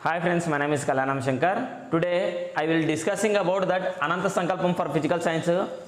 Hi friends, my name is Kalyanam Shankar. Today I will discussing about that Ananta Sankalpam for Physical Science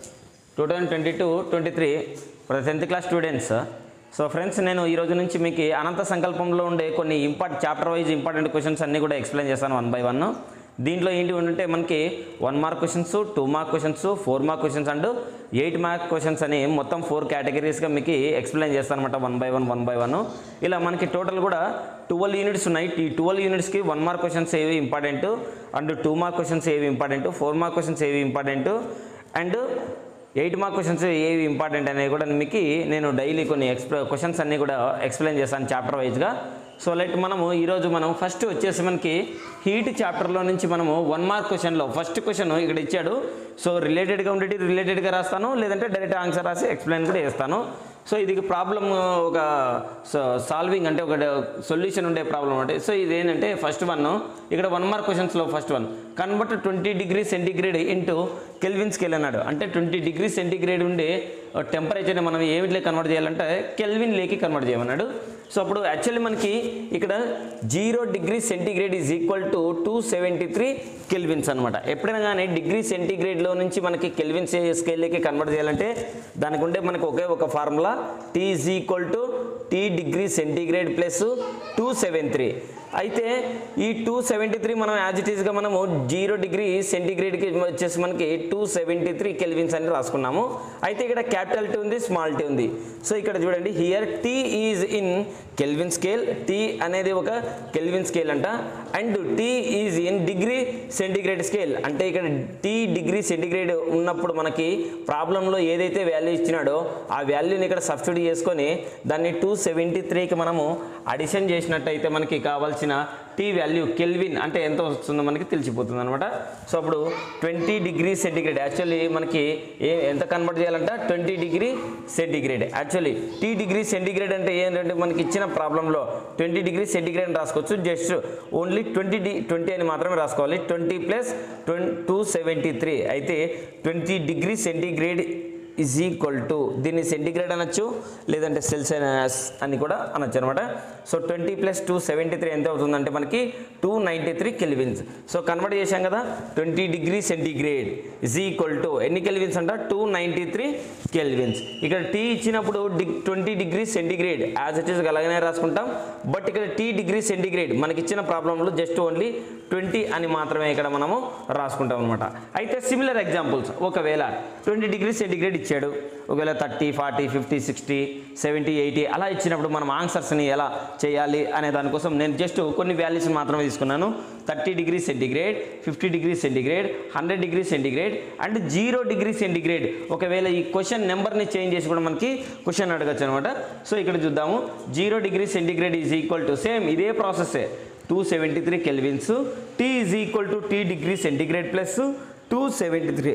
2022-23 for the 10th class students. So friends నేను ఈ రోజు నుంచి మీకు అనంత సంకల్పంలో ఉండే కొన్ని ఇంపార్ట్ చాప్టర్ వైజ్ ఇంపార్టెంట్ క్వశ్చన్స్ అన్నీ కూడా ఎక్స్ప్లెయిన్ చేస్తాను వన్ బై వన్ దీంట్లో ఏంటి ఉంటే మనకి one mark questions two mark questions four mark questions and eight mark questions అని మొత్తం ఫోర్ కేటగిరీస్గా మీకు ఎక్స్ప్లెయిన్ చేస్తాను అనమాట one by one one by one ఇలా మనకి టోటల్ కూడా ట్వెల్వ్ యూనిట్స్ ఉన్నాయి ఈ ట్వెల్వ్ యూనిట్స్కి వన్ మార్క్ క్వశ్చన్స్ ఏవి important and two mark questions ఏవి ఇంపార్టెంట్ ఫోర్ మార్క్ క్వశ్చన్స్ ఏవి important and eight mark questions ఏవి ఇంపార్టెంట్ అనేవి కూడా మీకు నేను డైలీ కొన్ని ఎక్స్ప్లె క్వశ్చన్స్ అన్నీ కూడా ఎక్స్ప్లెయిన్ చేస్తాను చాప్టర్ వైజ్గా సో లైట్ మనము ఈరోజు మనం ఫస్ట్ వచ్చేసి మనకి హీట్ చాప్టర్లో నుంచి మనము వన్ మార్క్ క్వశ్చన్లో ఫస్ట్ క్వశ్చన్ ఇక్కడ ఇచ్చాడు సో రిలేటెడ్గా ఉండేది రిలేటెడ్గా రాస్తాను లేదంటే డైరెక్ట్ ఆన్సర్ రాసి ఎక్స్ప్లెయిన్ కూడా చేస్తాను సో ఇది ప్రాబ్లం ఒక సాల్వింగ్ అంటే ఒక సొల్యూషన్ ఉండే ప్రాబ్లం అంటే సో ఇది ఏంటంటే ఫస్ట్ వన్ ఇక్కడ వన్ మార్క్ క్వశ్చన్స్లో first one convert twenty degree centigrade into kelvin scale అన్నాడు అంటే ట్వంటీ డిగ్రీ సెంటిగ్రేడ్ ఉండే టెంపరేచర్ని మనం ఏమిటిలో కన్వర్ట్ చేయాలంటే కెల్విన్ లేకి కన్వర్ట్ చేయమన్నాడు సో అప్పుడు యాక్చువల్లీ మనకి ఇక్కడ zero degree centigrade is equal to two seventy three kelvins అనమాట ఎప్పుడైనా కానీ డిగ్రీ సెంటిగ్రేడ్లో నుంచి మనకి కెల్విన్ స్కేల్లోకి కన్వర్ట్ చేయాలంటే దానికి ఉండే మనకు ఒకే ఒక formula T is equal to T degree centigrade plus two seven three అయితే ఈ టూ సెవెంటీ త్రీ మనం యాజ్ ఇట్ ఈస్గా మనము జీరో డిగ్రీ సెంటిగ్రేడ్కి వచ్చేసి మనకి టూ సెవెంటీ త్రీ కెల్విన్స్ అని రాసుకున్నాము అయితే ఇక్కడ క్యాపిటల్ టీ ఉంది స్మాల్ టీ ఉంది సో ఇక్కడ చూడండి here T is in kelvin scale T అనేది ఒక కెల్విన్ స్కేల్ అంట and T is in degree centigrade scale అంటే ఇక్కడ టీ డిగ్రీ సెంటిగ్రేడ్ ఉన్నప్పుడు మనకి ప్రాబ్లంలో ఏదైతే వాల్యూ ఇచ్చినాడో ఆ వాల్యూని ఇక్కడ సబ్స్టిట్యూట్ చేసుకొని దాన్ని టూ సెవెంటీ త్రీకి మనము అడిషన్ చేసినట్టయితే మనకి కావాల్సిన టీ వాల్యూ కెల్విన్ అంటే ఎంత వస్తుందో మనకి తెలిసిపోతుంది అనమాట సో అప్పుడు ట్వంటీ డిగ్రీ సెంటిగ్రేడ్ యాక్చువల్లీ మనకి ఏ ఎంత కన్వర్ట్ చేయాలంట twenty degree centigrade actually T degree centigrade అంటే ఏంటంటే మనకి ఇచ్చిన ప్రాబ్లంలో ట్వంటీ డిగ్రీ సెంటిగ్రేడ్ అని రాసుకోవచ్చు just only twenty the twenty అని మాత్రమే రాసుకోవాలి ట్వంటీ ప్లస్ ట్వం టూ సెవెంటీ త్రీ అయితే twenty degree centigrade is equal to దీన్ని సెంటిగ్రేడ్ అనొచ్చు లేదంటే సెల్సియస్ అని కూడా అనొచ్చు అనమాట so twenty plus two seventy three ఎంత అవుతుందంటే మనకి two ninety three kelvins so convert చేశాం కదా twenty degree centigrade is equal to ఎన్ని కెల్విన్స్ అంట టూ నైంటీ త్రీ కెల్విన్స్ ఇక్కడ టీ ఇచ్చినప్పుడు the twenty degree centigrade as it is అలాగనే రాసుకుంటాం బట్ ఇక్కడ టీ డిగ్రీ సెంటిగ్రేడ్ మనకి ఇచ్చిన ప్రాబ్లంలో జస్ట్ ఓన్లీ ట్వంటీ అని మాత్రమే ఇక్కడ మనము రాసుకుంటాం అనమాట అయితే సిమిలర్ ఎగ్జాంపుల్స్ ఒకవేళ ట్వంటీ డిగ్రీ సెంటిగ్రేడ్ ఇచ్చాడు ఒకవేళ thirty forty fifty sixty seventy eighty అలా ఇచ్చినప్పుడు మనం ఆన్సర్స్ని ఎలా చేయాలి అనే దానికోసం నేను జస్ట్ కొన్ని వాల్యూస్ మాత్రమే తీసుకున్నాను thirty degree centigrade fifty degree centigrade hundred degree centigrade and zero degree centigrade ఒకవేళ ఈ క్వశ్చన్ నెంబర్ని చేంజ్ చేసి కూడా మనకి క్వశ్చన్ అడగచ్చు అనమాట సో ఇక్కడ చూద్దాము zero degree centigrade is equal to same ఇదే ప్రాసెస్సే two seventy three kelvins T is equal to T degree centigrade plus two seventy three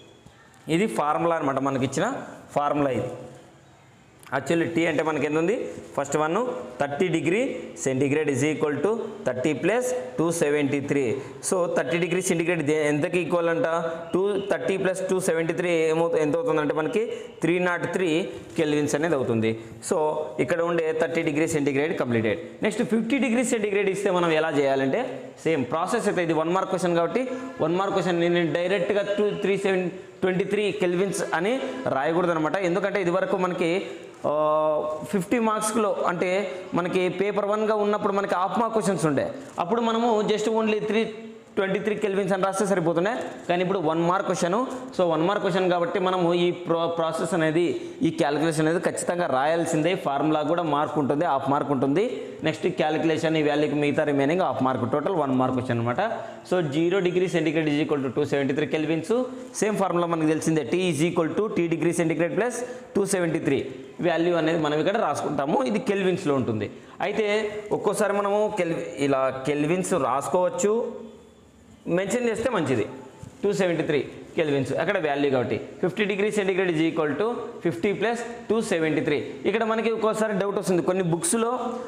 ఇది ఫార్ములా అనమాట మనకి ఇచ్చిన ఫార్ములా ఇది యాక్చువల్లీ టీ అంటే మనకి ఎంత ఉంది first one thirty degree centigrade is equal to thirty plus two seventy three so thirty degree centigrade ఎంతకి ఈక్వల్ అంట two thirty plus two seventy three ఏమవుతుంది ఎంత అవుతుందంటే మనకి త్రీ నాట్ త్రీ కెల్విన్స్ అనేది అవుతుంది సో ఇక్కడ ఉండే thirty degree centigrade completed next fifty degree centigrade ఇస్తే మనం ఎలా చేయాలంటే సేమ్ ప్రాసెస్ అయితే ఇది వన్ మార్క్ క్వశ్చన్ కాబట్టి వన్ మార్క్ క్వశ్చన్ నేను డైరెక్ట్గా two three seven twenty three kelvins అని రాయకూడదు అనమాట ఎందుకంటే ఇదివరకు మనకి ఫిఫ్టీ మార్క్స్లో అంటే మనకి పేపర్ వన్గా ఉన్నప్పుడు మనకి హాఫ్ మార్క్ క్వశ్చన్స్ ఉండే అప్పుడు మనము just only three twenty three kelvins అని రాస్తే సరిపోతుండే కానీ ఇప్పుడు one mark question so one mark question కాబట్టి మనము ఈ ప్రో ప్రాసెస్ అనేది ఈ క్యాలిక్యులేషన్ అనేది ఖచ్చితంగా రాయాల్సిందే ఫార్ములా కూడా మార్క్ ఉంటుంది హాఫ్ మార్క్ ఉంటుంది నెక్స్ట్ క్యాలిక్యులేషన్ ఈ వాల్యూకి మిగతా remaining half mark total one mark question అనమాట so zero degree centigrade is equal to two seventy three kelvins same formula మనకు తెలిసిందే T is equal to T degree centigrade plus two seventy three value అనేది మనం ఇక్కడ రాసుకుంటాము ఇది కెల్విన్స్లో ఉంటుంది అయితే ఒక్కోసారి మనము కెల్ ఇలా కెల్విన్స్ రాసుకోవచ్చు మెన్షన్ చేస్తే మంచిది టూ సెవెంటీ త్రీ కెల్విన్స్ అక్కడ వాల్యూ కాబట్టి fifty degree centigrade is equal to fifty plus two seventy three ఇక్కడ మనకి ఒక్కోసారి డౌట్ వస్తుంది కొన్ని బుక్స్లో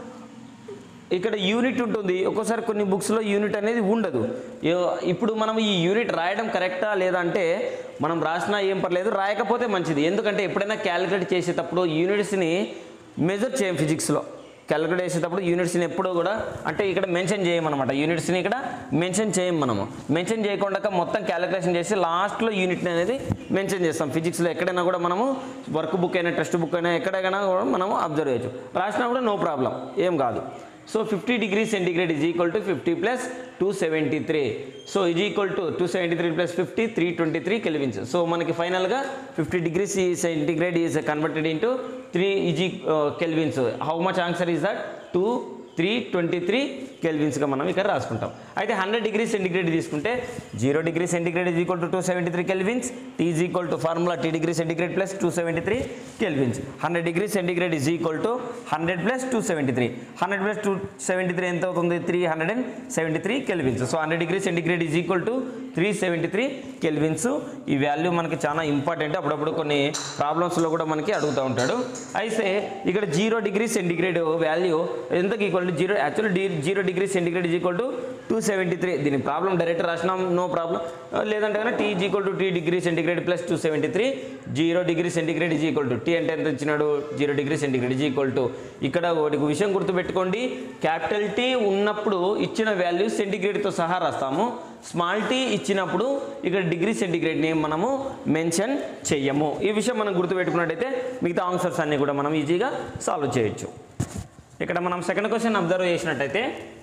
ఇక్కడ యూనిట్ ఉంటుంది ఒక్కోసారి కొన్ని బుక్స్లో యూనిట్ అనేది ఉండదు ఏ- ఇప్పుడు మనం ఈ యూనిట్ రాయడం కరెక్టా లేదా అంటే మనం రాసినా ఏం పర్లేదు రాయకపోతే మంచిది ఎందుకంటే ఎప్పుడైనా క్యాలిక్యులేట్ చేసేటప్పుడు యూనిట్స్ని మెజర్ చేయం ఫిజిక్స్లో క్యాలిక్యులేట్ చేసేటప్పుడు యూనిట్స్ని ఎప్పుడూ కూడా అంటే ఇక్కడ మెన్షన్ చేయమన్నమాట యూనిట్స్ని ఇక్కడ మెన్షన్ చేయం మనము మెన్షన్ చేయకుండా మొత్తం క్యాలిక్యులేషన్ చేసి లాస్ట్లో యూనిట్ని అనేది మెన్షన్ చేస్తాం ఫిజిక్స్లో ఎక్కడైనా కూడా మనము వర్క్ బుక్ అయినా టెక్స్ట్ బుక్ అయినా ఎక్కడైనా కూడా మనము అబ్జర్వ్ చేయొచ్చు రాసినా కూడా నో ప్రాబ్లం ఏం కాదు so fifty degree centigrade is equal to fifty plus two seventy three so is equal to two seventy three plus fifty three twenty three kelvins so మనకి ఫైనల్గా fifty degrees centigrade is converted into three easy kelvins how much answer is that two three twenty three కెల్విన్స్గా మనం ఇక్కడ రాసుకుంటాం అయితే hundred degree centigrade తీసుకుంటే zero degree centigrade is equal to two seventy three kelvins T is equal to formula T degree centigrade plus two seventy three kelvins hundred degree centigrade is equal to hundred plus two seventy three hundred plus two seventy three ఎంత అవుతుంది three hundred and seventy three kelvins so hundred degree centigrade is equal to three seventy three kelvins ఈ value మనకి చాలా important అప్పుడప్పుడు కొన్ని ప్రాబ్లమ్స్లో కూడా మనకి అడుగుతూ ఉంటాడు అయితే ఇక్కడ జీరో డిగ్రీ సెంటిగ్రేడ్ వాల్యూ ఎంతకు equal to zero actual the zero degree centigrade is equal to two seventy three దీని ప్రాబ్లం డైరెక్ట్ రాసినాం నో ప్రాబ్లం లేదంటే కనుక T is equal to T degree centigrade plus two seventy three zero degree centigrade is equal to T అంటే ఎంత ఇచ్చినాడు zero degree centigrade is equal to ఇక్కడ ఒకటి విషయం గుర్తుపెట్టుకోండి క్యాపిటల్ టీ ఉన్నప్పుడు ఇచ్చిన వాల్యూ సెంటిగ్రేడ్తో సహా రాస్తాము స్మాల్ టీ ఇచ్చినప్పుడు ఇక్కడ డిగ్రీ సెంటిగ్రేడ్ని మనము మెన్షన్ చెయ్యము ఈ విషయం మనం గుర్తుపెట్టుకున్నట్టయితే మిగతా ఆన్సర్స్ అన్నీ కూడా మనం ఈజీగా సాల్వ్ చేయొచ్చు ఇక్కడ మనం సెకండ్ క్వశ్చన్ అబ్జర్వ్ చేసినట్టయితే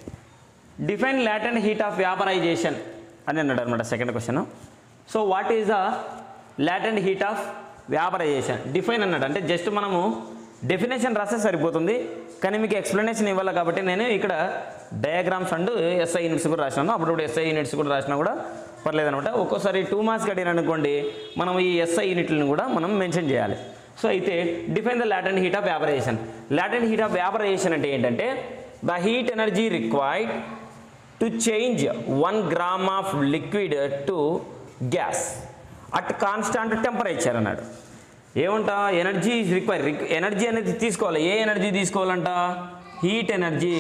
define latent heat of vaporization అని అన్నాడు అనమాట second question so what is the latent heat of vaporization define అన్నాడు అంటే జస్ట్ మనము డెఫినేషన్ రాస్తే సరిపోతుంది కానీ మీకు ఎక్స్ప్లెనేషన్ ఇవ్వాలి కాబట్టి నేను ఇక్కడ డయాగ్రామ్స్ అండ్ ఎస్ఐ యూనిట్స్ కూడా రాసినాను అప్పుడప్పుడు ఎస్ఐ యూనిట్స్ కూడా రాసినా కూడా పర్లేదనమాట ఒక్కోసారి టూ మార్క్స్ కట్టిన అనుకోండి మనం ఈ ఎస్ఐ యూనిట్లను కూడా మనం మెన్షన్ చేయాలి సో అయితే define the latent heat of vaporization latent heat of vaporization అంటే ఏంటంటే the heat energy required to change one gram of liquid to gas at constant temperature అన్నాడు ఏమంట ఎనర్జీ ఈజ్ రిక్వైర్ ఎనర్జీ అనేది తీసుకోవాలి ఏ energy తీసుకోవాలంట heat energy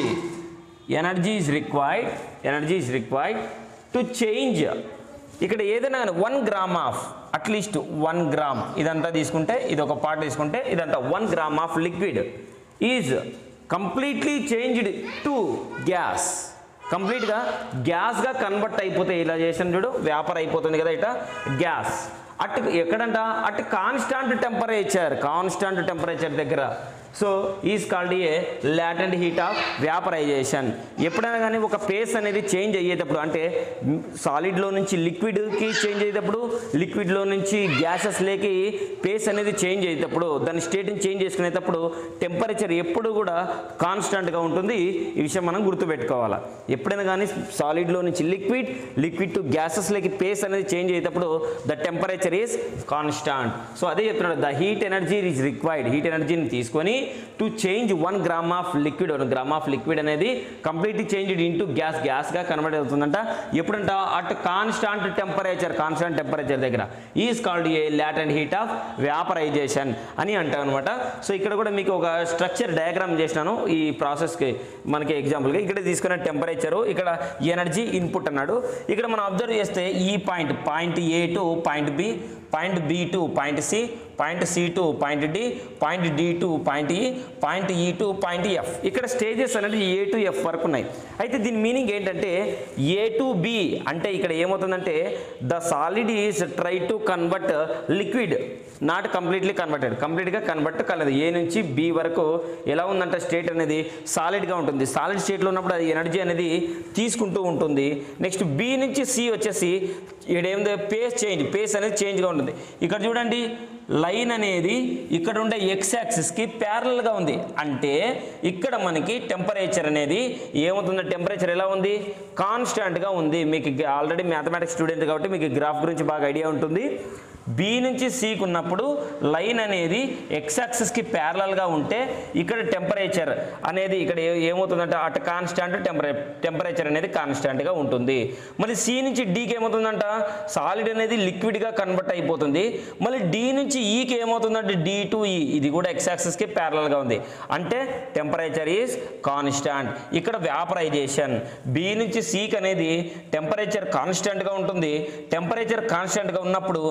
energy is required energy is required to change ఇక్కడ ఏదైనా one gram of at least one gram ఇదంతా తీసుకుంటే ఇది ఒక పార్ట్ తీసుకుంటే ఇదంతా one gram of liquid is completely changed to gas కంప్లీట్గా గ్యాస్గా కన్వర్ట్ అయిపోతే ఇలా చేసిన చూడు వ్యాపారం అయిపోతుంది కదా ఇట గ్యాస్ అట్ ఎక్కడంట at constant temperature constant temperature దగ్గర so is called a latent heat of vaporization ఎప్పుడైనా కానీ ఒక పేస్ అనేది చేంజ్ అయ్యేటప్పుడు అంటే సాలిడ్లో నుంచి లిక్విడ్కి చేంజ్ అయ్యేటప్పుడు లిక్విడ్లో నుంచి గ్యాసెస్లోకి పేస్ అనేది చేంజ్ అయ్యేటప్పుడు దాని స్టేట్ని చేంజ్ చేసుకునేటప్పుడు టెంపరేచర్ ఎప్పుడు కూడా కాన్స్టాంట్గా ఉంటుంది ఈ విషయం మనం గుర్తుపెట్టుకోవాలి ఎప్పుడైనా కానీ సాలిడ్లో నుంచి లిక్విడ్ లిక్విడ్ టు గ్యాసెస్లోకి పేస్ అనేది చేంజ్ అయ్యేటప్పుడు the temperature is constant so అదే చెప్తున్నాడు the heat energy is required heat ఎనర్జీని తీసుకొని to change one gram of liquid one gram of liquid అనేది కంప్లీట్లీ చేంజ్డ్ ఇంటూ గ్యాస్ గ్యాస్గా కన్వర్ట్ అవుతుందంట ఎప్పుడంట at constant temperature constant temperature దగ్గర is called a latent heat of vaporization అని అంటాం అనమాట సో ఇక్కడ కూడా మీకు ఒక స్ట్రక్చర్ డయాగ్రామ్ చేసినాను ఈ ప్రాసెస్కి మనకి ఎగ్జాంపుల్గా ఇక్కడ తీసుకున్న టెంపరేచరు ఇక్కడ ఎనర్జీ ఇన్పుట్ అన్నాడు ఇక్కడ మనం అబ్జర్వ్ చేస్తే ఈ point point A to point B point B to point C point C to point D point D to point E point E to point F ఇక్కడ స్టేజెస్ అనేది A to F వరకు ఉన్నాయి అయితే దీని meaning ఏంటంటే A to be అంటే ఇక్కడ ఏమవుతుందంటే the solid is try to convert liquid not completely converted కంప్లీట్గా కన్వర్ట్ కాలేదు ఏ నుంచి బి వరకు ఎలా ఉందంటే స్టేట్ అనేది సాలిడ్గా ఉంటుంది సాలిడ్ స్టేట్లో ఉన్నప్పుడు అది ఎనర్జీ అనేది తీసుకుంటూ ఉంటుంది నెక్స్ట్ బి నుంచి సి వచ్చేసి ఇక్కడ ఏముంది పేస్ చేంజ్ పేస్ అనేది చేంజ్గా ఉంటుంది ఇక్కడ చూడండి లైన్ అనేది ఇక్కడ ఉండే ఎక్స్ యాక్సిస్కి ప్యారల్గా ఉంది అంటే ఇక్కడ మనకి టెంపరేచర్ అనేది ఏమవుతుంది టెంపరేచర్ ఎలా ఉంది కాన్స్టాంట్గా ఉంది మీకు ఆల్రెడీ మ్యాథమెటిక్స్ స్టూడెంట్ కాబట్టి మీకు గ్రాఫ్ గురించి బాగా ఐడియా ఉంటుంది బి నుంచి సికి ఉన్నప్పుడు లైన్ అనేది ఎక్స్ యాక్సిస్కి ప్యారలల్గా ఉంటే ఇక్కడ టెంపరేచర్ అనేది ఇక్కడ ఏ- ఏమవుతుందంటే అటు కాన్స్టాంట్ టెంపరే టెంపరేచర్ అనేది కాన్స్టాంట్గా ఉంటుంది మళ్ళీ సి నుంచి డీకి ఏమవుతుందంట సాలిడ్ అనేది లిక్విడ్గా కన్వర్ట్ అయిపోతుంది మళ్ళీ డి నుంచి ఈకి ఏమవుతుందంటే డి టు ఈ ఇది కూడా ఎక్స్ యాక్సిస్కి ప్యారలల్గా ఉంది అంటే టెంపరేచర్ ఈజ్ కాన్స్టాంట్ ఇక్కడ వ్యాపరైజేషన్ బి నుంచి సికి అనేది టెంపరేచర్ కాన్స్టాంట్గా ఉంటుంది టెంపరేచర్ కాన్స్టాంట్గా ఉన్నప్పుడు పేస్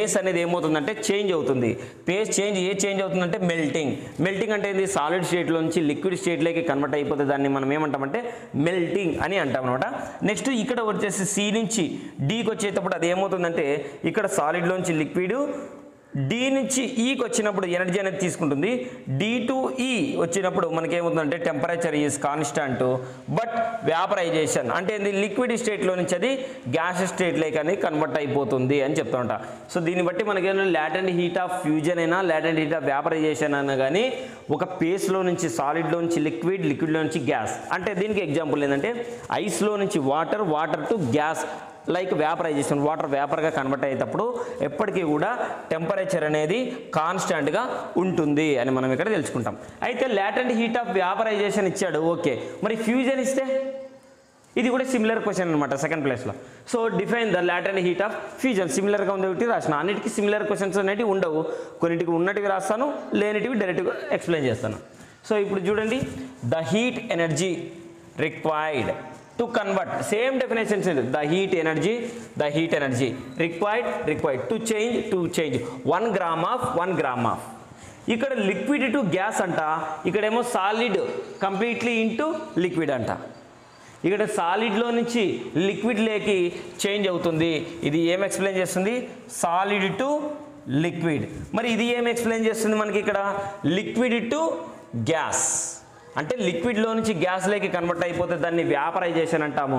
పేస్ అనేది ఏమవుతుందంటే చేంజ్ అవుతుంది పేస్ చేంజ్ ఏ చేంజ్ అవుతుందంటే మెల్టింగ్ మెల్టింగ్ అంటే ఏంది సాలిడ్ స్టేట్లో నుంచి లిక్విడ్ స్టేట్లోకి కన్వర్ట్ అయిపోతే దాన్ని మనం ఏమంటామంటే మెల్టింగ్ అని అంటాం అనమాట నెక్స్ట్ ఇక్కడ వచ్చేసి సి నుంచి డీకి వచ్చేటప్పుడు అది ఏమవుతుందంటే ఇక్కడ సాలిడ్లోంచి లిక్విడ్ డి నుంచి ఈకి వచ్చినప్పుడు ఎనర్జీ అనేది తీసుకుంటుంది డి టు ఈ వచ్చినప్పుడు మనకి ఏమవుతుందంటే temperature is constant but vaporization అంటే ఏంది లిక్విడ్ స్టేట్లో నుంచి అది గ్యాస్ స్టేట్లోకి అని కన్వర్ట్ అయిపోతుంది అని చెప్తా ఉంటా సో దీన్ని బట్టి మనకి ఏమైనా లాటెంట్ హీట్ ఆఫ్ ఫ్యూజన్ అయినా లాటెంట్ హీట్ ఆఫ్ వ్యాపరైజేషన్ అయినా కానీ ఒక పేస్లో నుంచి సాలిడ్లో నుంచి లిక్విడ్ లిక్విడ్లో నుంచి గ్యాస్ అంటే దీనికి ఎగ్జాంపుల్ ఏంటంటే ఐస్లో నుంచి water water to gas like vaporization water వేపర్గా కన్వర్ట్ అయ్యేటప్పుడు ఎప్పటికీ కూడా టెంపరేచర్ అనేది కాన్స్టాంట్గా ఉంటుంది అని మనం ఇక్కడ తెలుసుకుంటాం అయితే లాటెంట్ హీట్ ఆఫ్ వ్యాపరైజేషన్ ఇచ్చాడు ఓకే మరి ఫ్యూజన్ ఇస్తే ఇది కూడా సిమిలర్ క్వశ్చన్ అనమాట సెకండ్ ప్లేస్లో so define the latent heat of fusion సిమిలర్గా ఉంది ఒకటి రాసిన అన్నిటికీ సిమిలర్ క్వశ్చన్స్ అనేవి ఉండవు కొన్నిటికి ఉన్నటివి రాస్తాను లేనిటివి డైరెక్ట్గా ఎక్స్ప్లెయిన్ చేస్తాను సో ఇప్పుడు చూడండి the heat energy required to convert same definitions the heat energy the heat energy required required to change to change one gram of one gram of ఇక్కడ లిక్విడ్ టు గ్యాస్ అంట ఇక్కడేమో solid completely into liquid అంట ఇక్కడ సాలిడ్లో నుంచి liquid లేకి change అవుతుంది ఇది ఏం ఎక్స్ప్లెయిన్ చేస్తుంది సాలిడ్ టు లిక్విడ్ మరి ఇది ఏం ఎక్స్ప్లెయిన్ చేస్తుంది మనకి ఇక్కడ లిక్విడ్ టు గ్యాస్ అంటే లిక్విడ్లో నుంచి గ్యాస్లోకి కన్వర్ట్ అయిపోతే దాన్ని వ్యాపరైజేషన్ అంటాము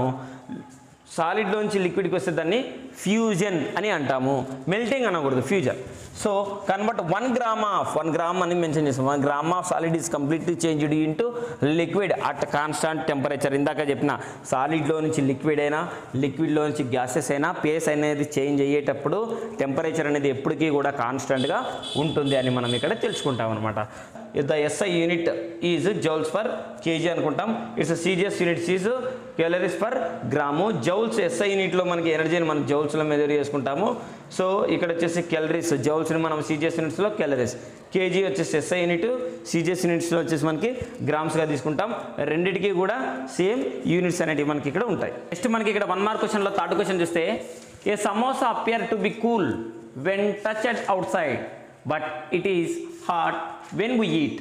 సాలిడ్లో నుంచి లిక్విడ్కి వస్తే దాన్ని ఫ్యూజన్ అని అంటాము మెల్టింగ్ అనకూడదు fusion so convert one gram of one gram అని మెన్షన్ చేస్తాం one gram of solid is completely changed into liquid at constant temperature ఇందాక చెప్పిన సాలిడ్లో నుంచి లిక్విడ్ అయినా లిక్విడ్లో నుంచి గ్యాసెస్ అయినా పేస్ అనేది చేంజ్ అయ్యేటప్పుడు టెంపరేచర్ అనేది ఎప్పటికీ కూడా కాన్స్టెంట్గా ఉంటుంది అని మనం ఇక్కడ తెలుసుకుంటాం అనమాట the SI unit is joules for KG అనుకుంటాం it's CGS units is calories per gram joules SI యూనిట్లో మనకి ఎనర్జీని మనం జౌల్స్లో మెజర్ చేసుకుంటాము సో ఇక్కడ వచ్చేసి క్యాలరీస్ జౌల్స్ని మనం సీజియస్ యూనిట్స్లో క్యాలరీస్ కేజీ వచ్చేసి ఎస్ఐ యూనిట్ సీజియస్ యూనిట్స్లో వచ్చేసి మనకి గ్రామ్స్గా తీసుకుంటాం రెండింటికి కూడా సేమ్ యూనిట్స్ అనేటివి మనకి ఇక్కడ ఉంటాయి నెక్స్ట్ మనకి ఇక్కడ వన్ మార్క్ క్వశ్చన్లో థర్డ్ క్వశ్చన్ చూస్తే a samosa appear to be cool when touch at అవుట్ సైడ్ but it is hot when we eat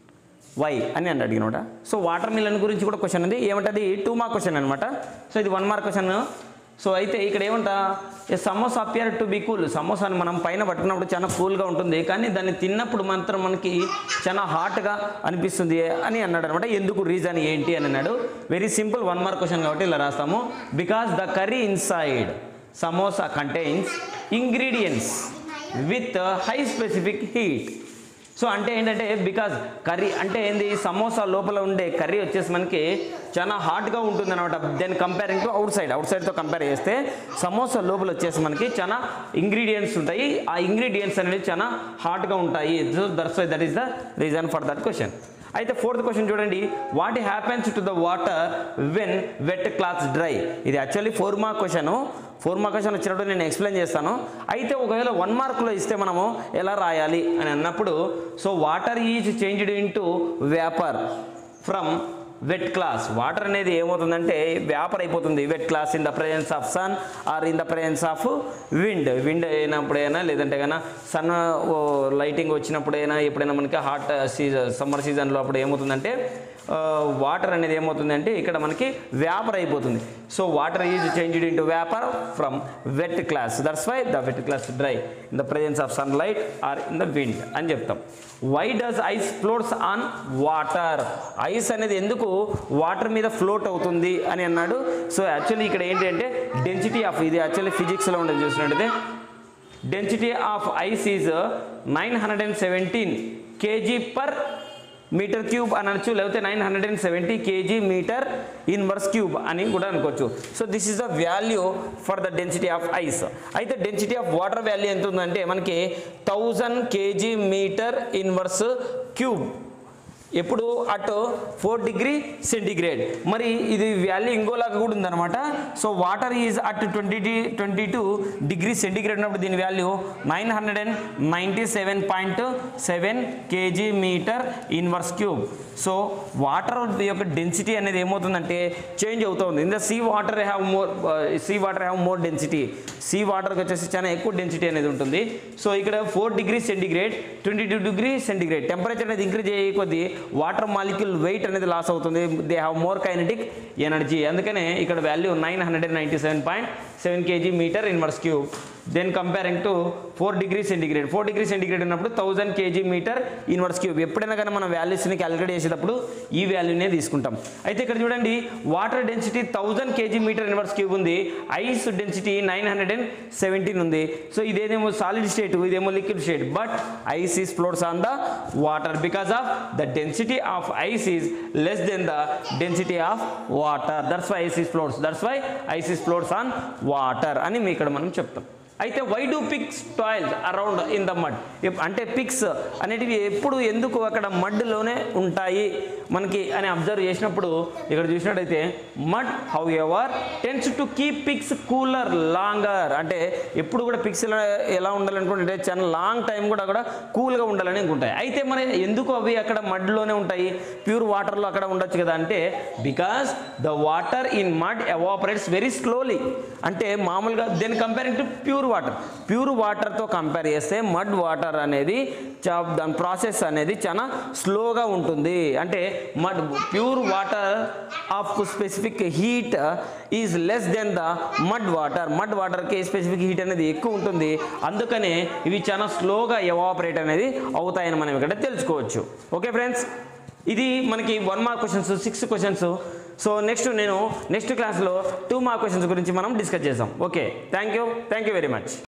why అని అని అడిగినమాట సో వాటర్ మిలన్ గురించి కూడా క్వశ్చన్ ఉంది ఏమంటది టూ మార్క్ క్వశ్చన్ అనమాట సో ఇది వన్ మార్క్ క్వశ్చన్ సో అయితే ఇక్కడ ఏమంటా a samosa appear to be cool సమోసాని మనం పైన పట్టుకున్నప్పుడు చాలా కూల్గా ఉంటుంది కానీ దాన్ని తిన్నప్పుడు మాత్రం మనకి చాలా హాట్గా అనిపిస్తుంది అని అన్నాడు అనమాట ఎందుకు రీజన్ ఏంటి అని అన్నాడు very simple one mark question కాబట్టి ఇలా రాస్తాము because the curry inside samosa contains ingredients with high specific heat so అంటే ఏంటంటే బికాజ్ కర్రీ అంటే ఏంది సమోసా లోపల ఉండే కర్రీ వచ్చేసి మనకి చాలా హాట్గా ఉంటుంది అనమాట దెన్ కంపేరింగ్ టు అవుట్ సైడ్ అవుట్ సైడ్తో కంపేర్ చేస్తే సమోసా లోపల వచ్చేసి మనకి చాలా ఇంగ్రీడియంట్స్ ఉంటాయి ఆ ఇంగ్రీడియంట్స్ అనేవి చాలా హాట్గా ఉంటాయి so that's why that is the reason for that question అయితే ఫోర్త్ క్వశ్చన్ చూడండి what happens to the water when wet clothes dry ఇది actually four mark question four mark question వచ్చినప్పుడు నేను ఎక్స్ప్లెయిన్ చేస్తాను అయితే ఒకవేళ వన్ మార్క్లో ఇస్తే మనము ఎలా రాయాలి అని అన్నప్పుడు so water is changed into vapour from wet clothes water అనేది ఏమవుతుందంటే వ్యాపర్ అయిపోతుంది wet clothes in the presence of sun or in the presence of wind wind అయినప్పుడైనా లేదంటే కన్నా సన్ లైటింగ్ వచ్చినప్పుడైనా ఎప్పుడైనా మనకి హాట్ సీజన్ సమ్మర్ సీజన్లో అప్పుడు ఏమవుతుందంటే వాటర్ అనేది ఏమవుతుందంటే ఇక్కడ మనకి వ్యాపర్ అయిపోతుంది so water is changed into vapour from wet clothes that's why the wet clothes dry in the presence of sunlight or in the wind అని చెప్తాం why does ice floats on water ice అనేది ఎందుకు water మీద float అవుతుంది అని అన్నాడు so actually ఇక్కడ ఏంటి అంటే డెన్సిటీ ఆఫ్ ఇది యాక్చువల్లీ ఫిజిక్స్లో ఉండేది చూసినట్టయితే density of ice is nine hundred and seventeen KG per metre cube అనొచ్చు లేకపోతే nine hundred and seventy KG metre inverse cube అని కూడా అనుకోవచ్చు so this is the value for the density of ice అయితే density of water value ఎంత ఉందంటే మనకి thousand KG metre inverse cube ఎప్పుడు అటు ఫోర్ డిగ్రీ సెంటిగ్రేడ్ మరి ఇది వాల్యూ ఇంకోలాగా కూడా ఉందన్నమాట so water is at twenty twenty two degree centigrade ఉన్నప్పుడు దీని value nine hundred and ninety seven point seven KG metre inverse cube so water యొక్క డెన్సిటీ అనేది ఏమవుతుందంటే చేంజ్ అవుతుంది in the sea water have more sea water have more density sea వాటర్కి వచ్చేసి చాలా ఎక్కువ డెన్సిటీ అనేది ఉంటుంది సో ఇక్కడ four degree centigrade twenty two degree centigrade temperature అనేది ఇంక్రీజ్ అయ్యే కొద్దీ వాటర్ మాలిక్యూల్ వెయిట్ అనేది లాస్ అవుతుంది they have more kinetic energy అందుకనే ఇక్కడ value nine hundred ninety seven point seven KG metre inverse cube than comparing to four degree centigrade four degree centigrade ఉన్నప్పుడు thousand KG metre inverse cube ఎప్పుడైనా కానీ మనం వాల్యూస్ని calculate చేసేటప్పుడు ఈ వాల్యూనే తీసుకుంటాం అయితే ఇక్కడ చూడండి water density thousand KG metre inverse cube ఉంది ice density nine hundred and seventeen ఉంది సో ఇదేదేమో సాలిడ్ స్టేట్ ఇదేమో liquid state but ice is floats on the water because of the density of ice is less than the density of water that's why ice is floats that's why ice is floats on water అని మీ ఇక్కడ మనం చెప్తాం అయితే why do pigs toils around in the mud అంటే pigs అనేటివి ఎప్పుడు ఎందుకు అక్కడ మడ్లోనే ఉంటాయి మనకి అని అబ్జర్వ్ చేసినప్పుడు ఇక్కడ చూసినట్టయితే mud however tends to keep pigs cooler longer అంటే ఎప్పుడు కూడా పిక్స్ ఎలా ఉండాలనుకుంటే చాలా లాంగ్ టైం కూడా అక్కడ కూల్గా ఉండాలని అనుకుంటాయి అయితే మరి ఎందుకు అవి అక్కడ మడ్లోనే ఉంటాయి ప్యూర్ వాటర్లో అక్కడ ఉండొచ్చు కదా అంటే because the water in mud evaporates very slowly అంటే మామూలుగా than comparing to pure water pure వాటర్తో కంపేర్ చేస్తే మడ్ వాటర్ అనేది చా దాని ప్రాసెస్ అనేది చాలా స్లోగా ఉంటుంది అంటే mud pure water of specific heat is less than the mud water mud వాటర్కి స్పెసిఫిక్ హీట్ అనేది ఎక్కువ ఉంటుంది అందుకనే ఇవి చాలా స్లోగా ఎవాపరేట్ అనేది అవుతాయని మనం ఇక్కడ తెలుసుకోవచ్చు ఓకే ఫ్రెండ్స్ ఇది మనకి one mark questions six questions so next నేను నెక్స్ట్ క్లాస్లో టూ మార్క్ క్వశ్చన్స్ గురించి మనం డిస్కస్ చేద్దాం okay thank you thank you very much